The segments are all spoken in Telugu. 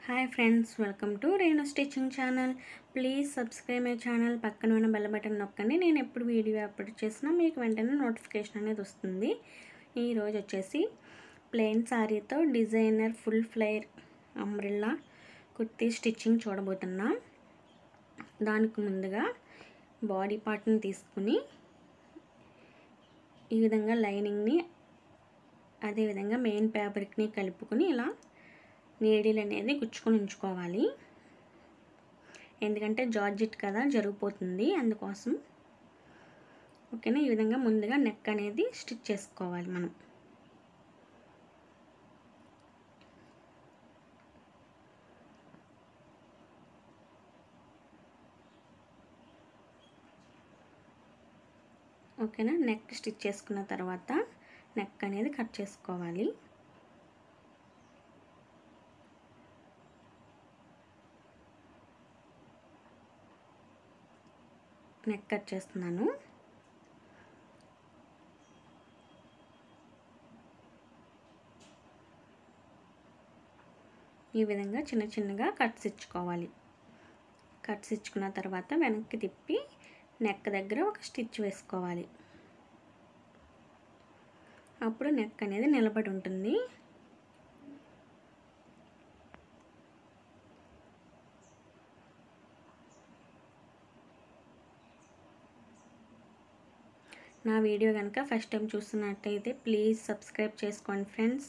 hi friends welcome to Renu stitching channel please subscribe my channel పక్కన ఉన్న బెల్ బటన్ నొక్కండి నేను ఎప్పుడు వీడియో అప్లోడ్ చేసినా మీకు వెంటనే నోటిఫికేషన్ అనేది వస్తుంది ఈరోజు వచ్చేసి ప్లెయిన్ శారీతో designer full flare umbrella kurti stitching చూడబోతున్నాం దానికి ముందుగా బాడీ పార్ట్ని తీసుకుని ఈ విధంగా లైనింగ్ని అదేవిధంగా మెయిన్ ఫ్యాబ్రిక్ని కలుపుకొని ఇలా నీడిల్ అనేది గుచ్చుకొని ఉంచుకోవాలి ఎందుకంటే జార్జిట్ కదా జరిగిపోతుంది అందుకోసం ఓకేనా ఈ విధంగా ముందుగా నెక్ అనేది స్టిచ్ చేసుకోవాలి మనం ఓకేనా నెక్ స్టిచ్ చేసుకున్న తర్వాత నెక్ అనేది కట్ చేసుకోవాలి నెక్ కట్ చేస్తున్నాను ఈ విధంగా చిన్న చిన్నగా కట్స్ ఇచ్చుకోవాలి కట్స్ ఇచ్చుకున్న తర్వాత వెనక్కి తిప్పి నెక్ దగ్గర ఒక స్టిచ్ వేసుకోవాలి అప్పుడు నెక్ అనేది నిలబడి ఉంటుంది నా వీడియో కనుక ఫస్ట్ టైం చూస్తున్నట్టయితే ప్లీజ్ సబ్స్క్రైబ్ చేసుకోండి ఫ్రెండ్స్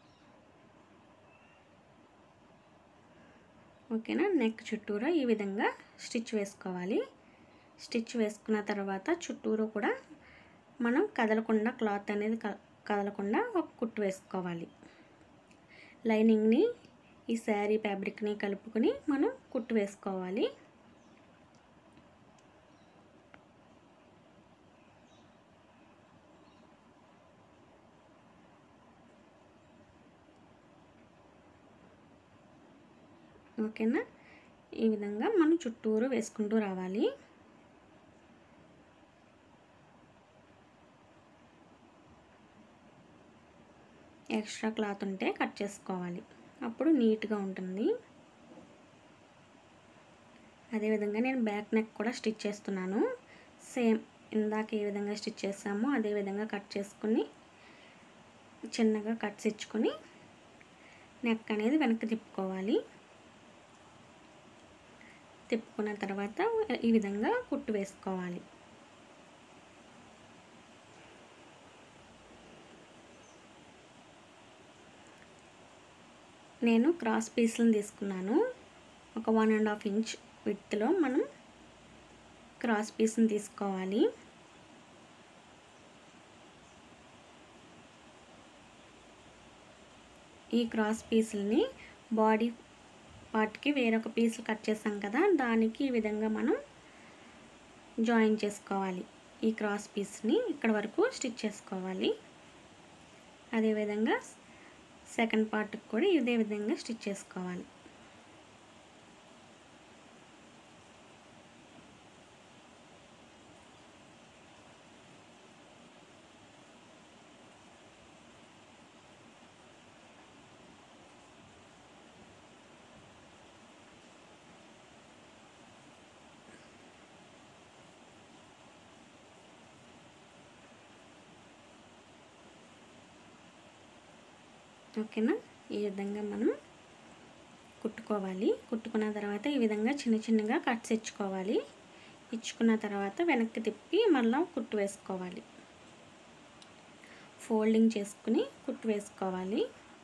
ఓకేనా నెక్ చుట్టూరా ఈ విధంగా స్టిచ్ వేసుకోవాలి స్టిచ్ వేసుకున్న తర్వాత చుట్టూరు కూడా మనం కదలకుండా క్లాత్ అనేది కదలకుండా ఒక కుట్టు వేసుకోవాలి లైనింగ్ని ఈ శారీ ఫ్యాబ్రిక్ని కలుపుకొని మనం కుట్టు వేసుకోవాలి ఓకేనా ఈ విధంగా మనం చుట్టూరు వేసుకుంటూ రావాలి ఎక్స్ట్రా క్లాత్ ఉంటే కట్ చేసుకోవాలి అప్పుడు నీట్గా ఉంటుంది అదేవిధంగా నేను బ్యాక్ నెక్ కూడా స్టిచ్ చేస్తున్నాను సేమ్ ఇందాక ఏ విధంగా స్టిచ్ చేసామో అదే విధంగా కట్ చేసుకుని చిన్నగా కట్స్ ఇచ్చుకొని నెక్ అనేది వెనక్కి తిప్పుకోవాలి తిప్పుకున్న తర్వాత ఈ విధంగా కుట్టు వేసుకోవాలి నేను క్రాస్ పీస్లను తీసుకున్నాను ఒక వన్ అండ్ హాఫ్ ఇంచ్ విత్లో మనం క్రాస్ పీస్ని తీసుకోవాలి ఈ క్రాస్ పీసుల్ని బాడీ పార్ట్కి వేరొక పీసులు కట్ చేసాం కదా దానికి ఈ విధంగా మనం జాయిన్ చేసుకోవాలి ఈ క్రాస్ పీస్ని ఇక్కడ వరకు స్టిచ్ చేసుకోవాలి అదేవిధంగా సెకండ్ పార్ట్కి కూడా ఇదే విధంగా స్టిచ్ చేసుకోవాలి ఓకేనా ఈ విధంగా మనం కుట్టుకోవాలి కుట్టుకున్న తర్వాత ఈ విధంగా చిన్న చిన్నగా కట్స్ ఇచ్చుకోవాలి ఇచ్చుకున్న తర్వాత వెనక్కి తిప్పి మళ్ళీ కుట్టు వేసుకోవాలి ఫోల్డింగ్ చేసుకుని కుట్టు వేసుకోవాలి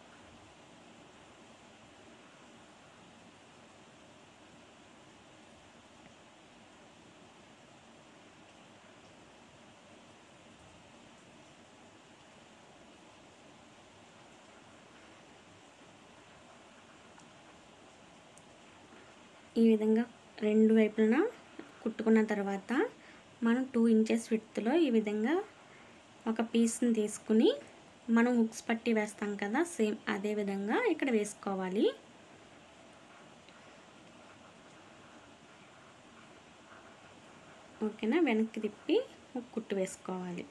ఈ విధంగా రెండు వైపులన కుట్టుకున్న తర్వాత మనం టూ ఇంచెస్ విడ్త్లో ఈ విధంగా ఒక పీస్ని తీసుకుని మనం హుక్స్ పట్టి వేస్తాం కదా సేమ్ అదే విధంగా ఇక్కడ వేసుకోవాలి ఓకేనా వెనక్కి తిప్పి ఒక కుట్టు వేసుకోవాలి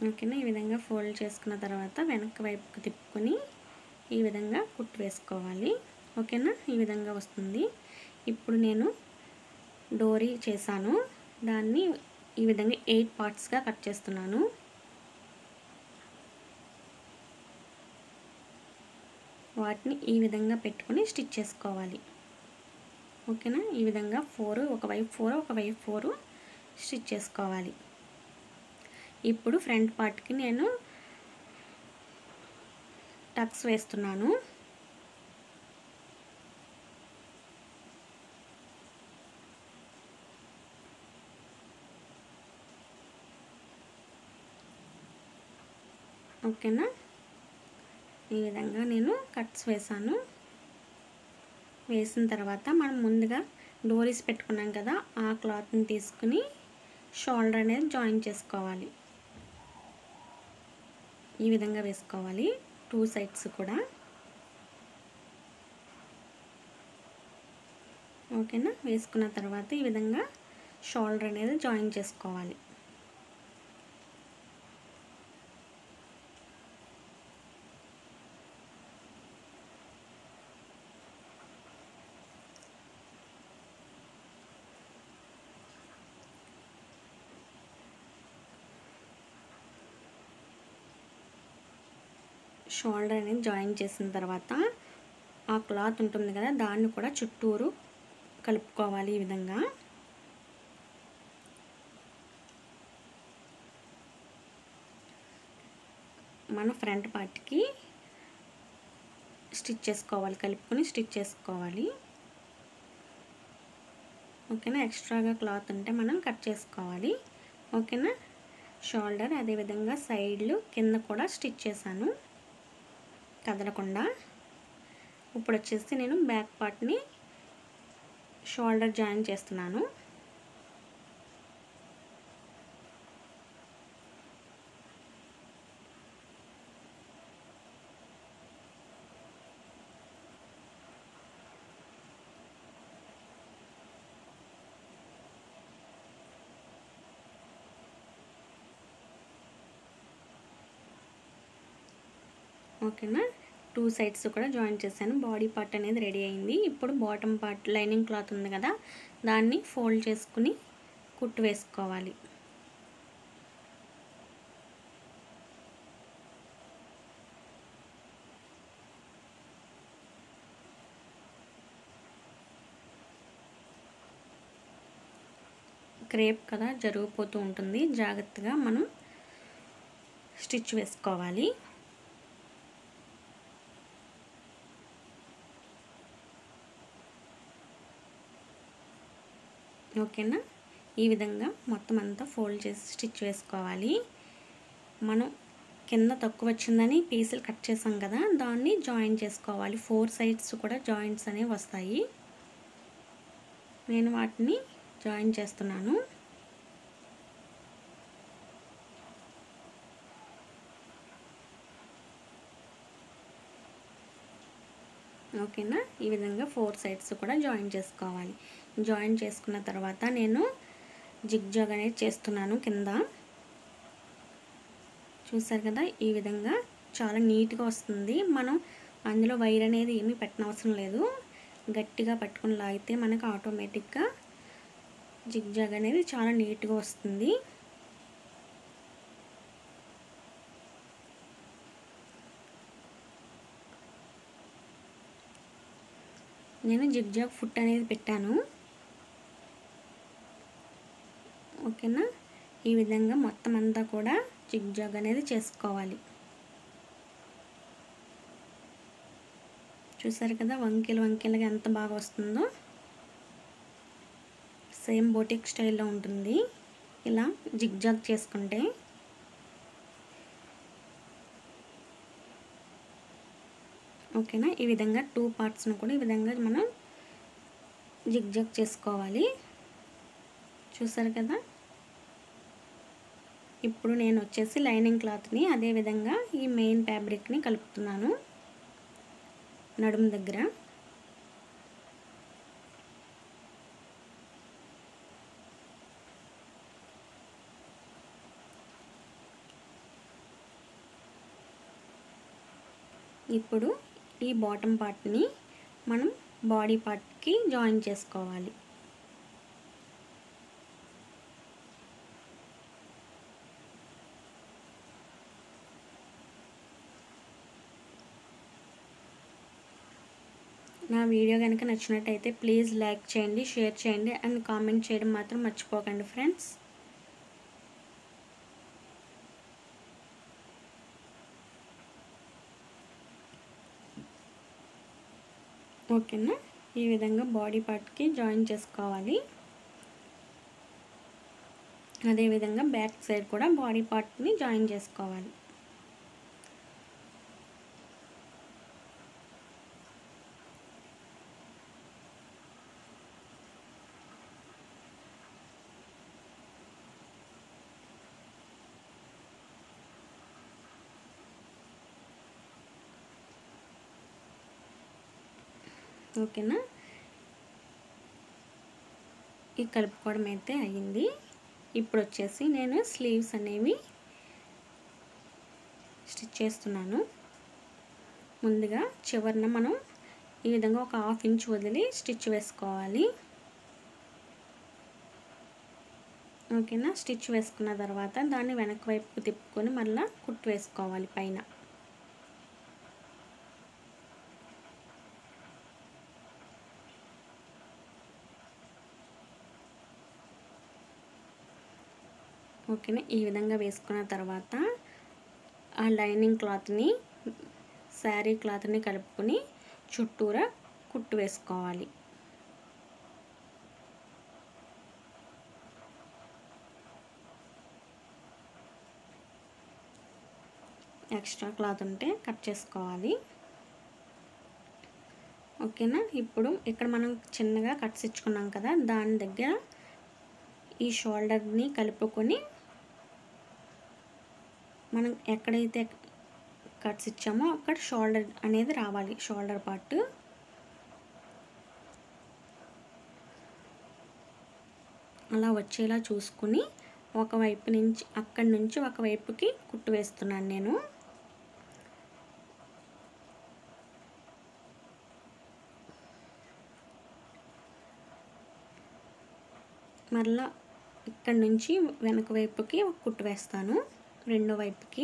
ఓకేనా ఈ విధంగా ఫోల్డ్ చేసుకున్న తర్వాత వెనక్కి వైపుకి తిప్పుకొని ఈ విధంగా కుట్టు వేసుకోవాలి ఓకేనా ఈ విధంగా వస్తుంది ఇప్పుడు నేను డోరీ చేశాను దాన్ని ఈ విధంగా ఎయిట్ పార్ట్స్గా కట్ చేస్తున్నాను వాటిని ఈ విధంగా పెట్టుకొని స్టిచ్ చేసుకోవాలి ఓకేనా ఈ విధంగా ఫోర్ ఒకవైపు ఫోర్ ఒకవైపు ఫోర్ స్టిచ్ చేసుకోవాలి ఇప్పుడు ఫ్రంట్ పార్ట్కి నేను టక్స్ వేస్తున్నాను ఓకేనా ఈ విధంగా నేను కట్స్ వేసాను వేసిన తర్వాత మనం ముందుగా డోరీస్ పెట్టుకున్నాం కదా ఆ క్లాత్ని తీసుకుని షోల్డర్ అనేది జాయిన్ చేసుకోవాలి ఈ విధంగా వేసుకోవాలి టూ సైడ్స్ కూడా ఓకేనా వేసుకున్న తర్వాత ఈ విధంగా షోల్డర్ అనేది జాయిన్ చేసుకోవాలి షోల్డర్ అనేది జాయిన్ చేసిన తర్వాత ఆ క్లాత్ ఉంటుంది కదా దాన్ని కూడా చుట్టూరు కలుపుకోవాలి ఈ విధంగా మన ఫ్రంట్ పార్ట్కి స్టిచ్ చేసుకోవాలి కలుపుకొని స్టిచ్ చేసుకోవాలి ఓకేనా ఎక్స్ట్రాగా క్లాత్ ఉంటే మనం కట్ చేసుకోవాలి ఓకేనా షోల్డర్ అదేవిధంగా సైడ్లు కింద కూడా స్టిచ్ చేశాను కదలకుండా ఇప్పుడు వచ్చేసి నేను బ్యాక్ పార్ట్ని షోల్డర్ జాయిన్ చేస్తున్నాను ఓకేనా టూ సైడ్స్ కూడా జాయిన్ చేశాను బాడీ పార్ట్ అనేది రెడీ అయింది ఇప్పుడు బాటమ్ పార్ట్ లైనింగ్ క్లాత్ ఉంది కదా దాన్ని ఫోల్డ్ చేసుకుని కుట్టు వేసుకోవాలి క్రేప్ కదా జరిగిపోతూ ఉంటుంది జాగ్రత్తగా మనం స్టిచ్ వేసుకోవాలి ఓకేనా ఈ విధంగా మొత్తం అంతా ఫోల్డ్ చేసి స్టిచ్ వేసుకోవాలి మనం కింద తక్కువ వచ్చిందని పీసులు కట్ చేసాం కదా దాన్ని జాయిన్ చేసుకోవాలి ఫోర్ సైడ్స్ కూడా జాయింట్స్ అనేవి వస్తాయి నేను వాటిని జాయిన్ చేస్తున్నాను ఓకేనా ఈ విధంగా ఫోర్ సైడ్స్ కూడా జాయిన్ చేసుకోవాలి జాయిన్ చేసుకున్న తర్వాత నేను జిగ్జాగ్ అనేది చేస్తున్నాను కింద చూసారు కదా ఈ విధంగా చాలా నీట్గా వస్తుంది మనం అందులో వైర్ అనేది ఏమీ పెట్టనవసరం లేదు గట్టిగా పట్టుకుని లాగితే మనకు ఆటోమేటిక్గా జిగ్జాగ్ అనేది చాలా నీట్గా వస్తుంది నేను జిగ్జాగ్ ఫుట్ అనేది పెట్టాను ఓకేనా ఈ విధంగా మొత్తం అంతా కూడా జిగ్జాగ్ అనేది చేసుకోవాలి చూసారు కదా వంకెలు వంకెలుగా ఎంత బాగా వస్తుందో సేమ్ బోటిక్ స్టైల్లో ఉంటుంది ఇలా జిగ్జాగ్ చేసుకుంటే ఓకేనా ఈ విధంగా టూ పార్ట్స్ను కూడా ఈ విధంగా మనం జిగ్జాగ్ చేసుకోవాలి చూసారు కదా ఇప్పుడు నేను వచ్చేసి లైనింగ్ క్లాత్ని అదే విధంగా ఈ మెయిన్ ఫ్యాబ్రిక్ని కలుపుతున్నాను నడుము దగ్గర ఇప్పుడు ఈ బాటమ్ పార్ట్ని మనం బాడీ పార్ట్కి జాయిన్ చేసుకోవాలి నా వీడియో కనుక నచ్చినట్టయితే ప్లీజ్ లైక్ చేయండి షేర్ చేయండి అండ్ కామెంట్ చేయడం మాత్రం మర్చిపోకండి ఫ్రెండ్స్ ఓకేనా ఈ విధంగా బాడీ పార్ట్కి జాయిన్ చేసుకోవాలి అదేవిధంగా బ్యాక్ సైడ్ కూడా బాడీ పార్ట్ని జాయిన్ చేసుకోవాలి ఓకేనా ఈ కలుపుకోవడం అయితే అయ్యింది ఇప్పుడు వచ్చేసి నేను స్లీవ్స్ అనేవి స్టిచ్ చేస్తున్నాను ముందుగా చివరిన మనం ఈ విధంగా ఒక హాఫ్ ఇంచ్ వదిలి స్టిచ్ వేసుకోవాలి ఓకేనా స్టిచ్ వేసుకున్న తర్వాత దాన్ని వెనక వైపుకు తిప్పుకొని మళ్ళీ కుట్టు వేసుకోవాలి పైన ఓకేనా ఈ విధంగా వేసుకున్న తర్వాత ఆ లైనింగ్ క్లాత్ని శారీ క్లాత్ని కలుపుకొని చుట్టూరా కుట్టు వేసుకోవాలి ఎక్స్ట్రా క్లాత్ ఉంటే కట్ చేసుకోవాలి ఓకేనా ఇప్పుడు ఇక్కడ మనం చిన్నగా కట్స్ ఇచ్చుకున్నాం కదా దాని దగ్గర ఈ షోల్డర్ని కలుపుకొని మనం ఎక్కడైతే కట్స్ ఇచ్చామో అక్కడ షోల్డర్ అనేది రావాలి షోల్డర్ పార్ట్ అలా వచ్చేలా చూసుకుని ఒకవైపు నుంచి అక్కడి నుంచి ఒకవైపుకి కుట్టు వేస్తున్నాను నేను మరలా ఇక్కడ నుంచి వెనక వైపుకి ఒక కుట్టు వేస్తాను రెండో వైపుకి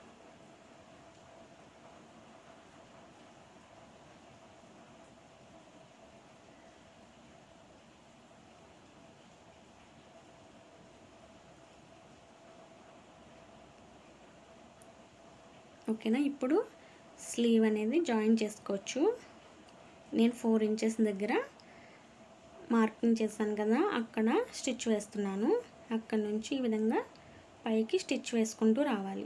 ఓకేనా ఇప్పుడు స్లీవ్ అనేది జాయిన్ చేసుకోవచ్చు నేను ఫోర్ ఇంచెస్ దగ్గర మార్కింగ్ చేశాను కదా అక్కడ స్టిచ్ వేస్తున్నాను అక్కడ నుంచి ఈ విధంగా పైకి స్టిచ్ వేసుకుంటూ రావాలి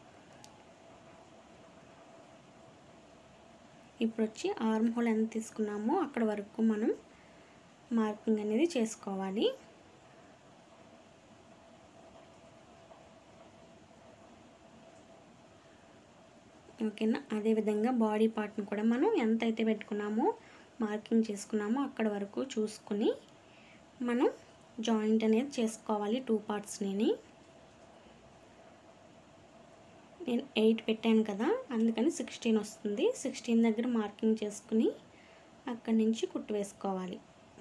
ఇప్పుడు వచ్చి ఆర్మ్ హోల్ ఎంత తీసుకున్నామో అక్కడ వరకు మనం మార్కింగ్ అనేది చేసుకోవాలి ఓకేనా అదేవిధంగా బాడీ పార్ట్ని కూడా మనం ఎంత అయితే పెట్టుకున్నామో మార్కింగ్ చేసుకున్నామో అక్కడ వరకు చూసుకుని మనం జాయింట్ అనేది చేసుకోవాలి టూ పార్ట్స్ని నేను ఎయిట్ పెట్టాను కదా అందుకని సిక్స్టీన్ వస్తుంది సిక్స్టీన్ దగ్గర మార్కింగ్ చేసుకుని అక్కడి నుంచి కుట్టు వేసుకోవాలి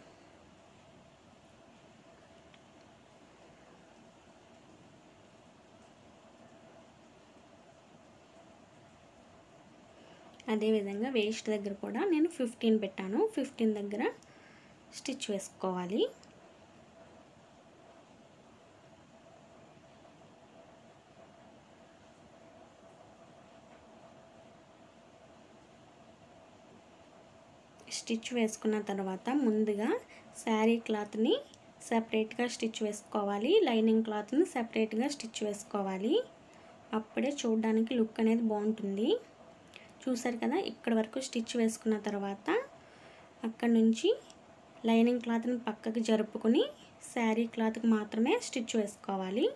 అదేవిధంగా వేస్ట్ దగ్గర కూడా నేను ఫిఫ్టీన్ పెట్టాను ఫిఫ్టీన్ దగ్గర స్టిచ్ వేసుకోవాలి స్టిచ్ వేసుకున్న తర్వాత ముందుగా శారీ క్లాత్ని సపరేట్గా స్టిచ్ వేసుకోవాలి లైనింగ్ క్లాత్ని సపరేట్గా స్టిచ్ వేసుకోవాలి అప్పుడే చూడడానికి లుక్ అనేది బాగుంటుంది చూసారు కదా ఇక్కడ వరకు స్టిచ్ వేసుకున్న తర్వాత అక్కడ నుంచి లైనింగ్ క్లాత్ని పక్కకి జరుపుకొని శారీ క్లాత్కి మాత్రమే స్టిచ్ వేసుకోవాలి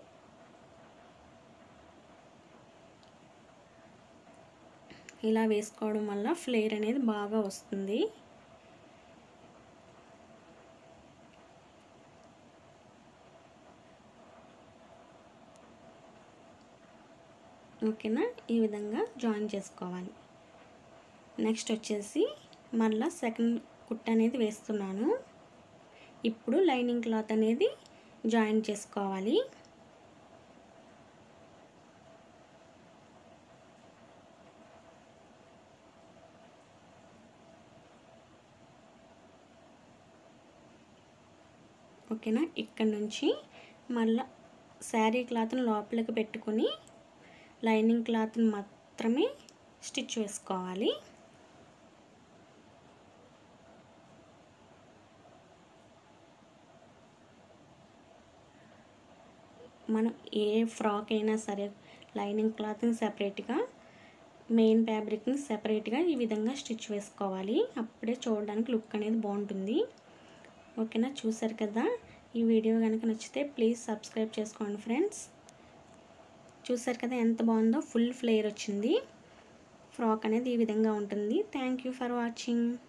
ఇలా వేసుకోవడం వల్ల ఫ్లేర్ అనేది బాగా వస్తుంది ఓకేనా ఈ విధంగా జాయిన్ చేసుకోవాలి నెక్స్ట్ వచ్చేసి మళ్ళీ సెకండ్ కుట్ అనేది వేస్తున్నాను ఇప్పుడు లైనింగ్ క్లాత్ అనేది జాయిన్ చేసుకోవాలి ఓకేనా ఇక్కడ నుంచి మళ్ళీ శారీ క్లాత్ని లోపలికి పెట్టుకొని లైనింగ్ క్లాత్ని మాత్రమే స్టిచ్ వేసుకోవాలి మనం ఏ ఫ్రాక్ అయినా సరే లైనింగ్ క్లాత్ని సపరేట్గా మెయిన్ ఫ్యాబ్రిక్ని సపరేట్గా ఈ విధంగా స్టిచ్ వేసుకోవాలి అప్పుడే చూడడానికి లుక్ అనేది బాగుంటుంది ఓకేనా చూసారు కదా ఈ వీడియో కనుక నచ్చితే ప్లీజ్ సబ్స్క్రైబ్ చేసుకోండి ఫ్రెండ్స్ చూసారు కదా ఎంత బాగుందో ఫుల్ ఫ్లేయర్ వచ్చింది ఫ్రాక్ అనేది ఈ విధంగా ఉంటుంది థ్యాంక్ యూ ఫర్ వాచింగ్